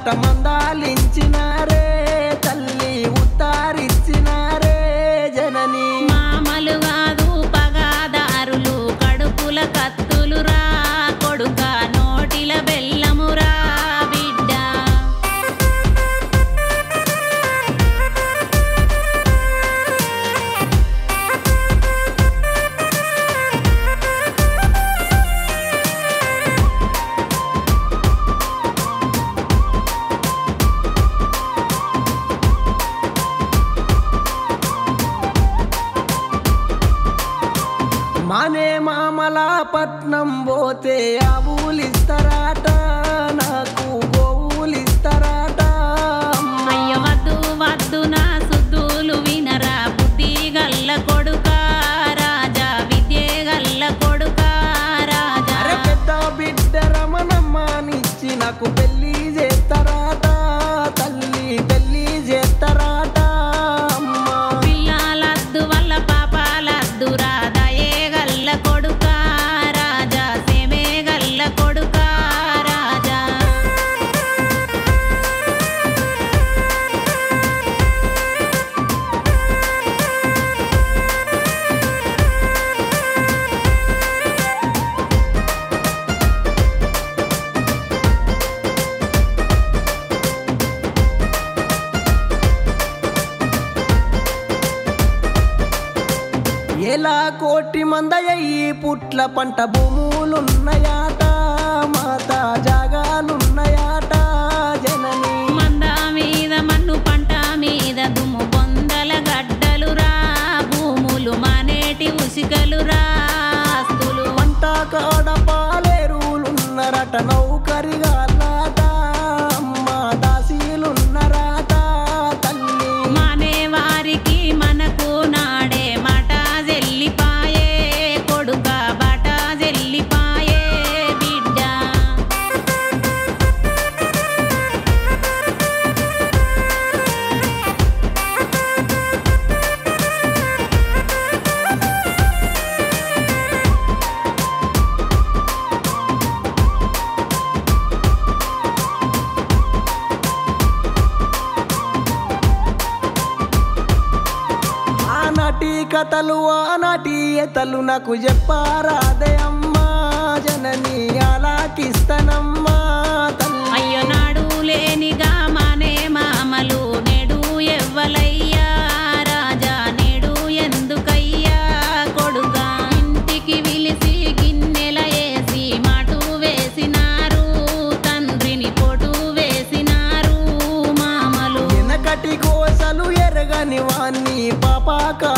మాట మందాలించినారే తల్లి ఉత్తారిచ్చినారే జనని మామలు కాదు పగాదారులు కడుపుల కత్తులురా కొడుక నోటిల బెల్లమురా బిడ్డ మానే మామల పట్నం పోతే ఆవులిస్తారాట నాకు గోవులిస్తారాట అయ్య వద్దు వద్దు నా సుద్దులు వినరా బుద్ధి గల్ల కొడుక రాజా విద్యే గల్ల కొడుక రాజా అరే పెద్ద బిడ్డ రమణమ్మనిచ్చి నాకు పెళ్లి చేస్తారాట తల్లి పెళ్లి చేస్తారాట అమ్మా పిల్లలద్దు వల్ల పాపాలద్దు రాదాయే గల్ల కొడుక రాజా సేమే గల్ల కొడుక రాజా ఎలా కోటి మందయ్యి పుట్ల పంట భూములున్నాయాట మాత జాగాలున్నాయాట జనని మంద మీద మన్ను పంట మీద దుమ్ము బొందల గడ్డలు రా భూములు మానేటి ఉసికలు రా ఆస్తులు పంట కాడ పాలేరులున్నరట నౌకరిగాలాట అమ్మ దాసీలున్నరాట తల్లి మానే వారికి మనకు నాడే మాట జెల్లిపాయే కొడుక బాట జెల్లిపాయే బిడ్డ ఆనాటి కథలు ఆనాటి ఎతలు నాకు చెప్పారాదే అమ్మా జనని అలాకిస్తానమ్మా తల్లి అయ్యో నాడు లేనిగా మానే మామలు నేడు ఎవ్వలయ్యా రాజా నేడు ఎందుకయ్యా కొడుగా ఇంటికి విలిసి గిన్నెల వేసి మాటు వేసినారు తండ్రిని పోటు వేసినారు మామలు వెనకటి కోసలు ఎరగని వాణ్ణి పాపాక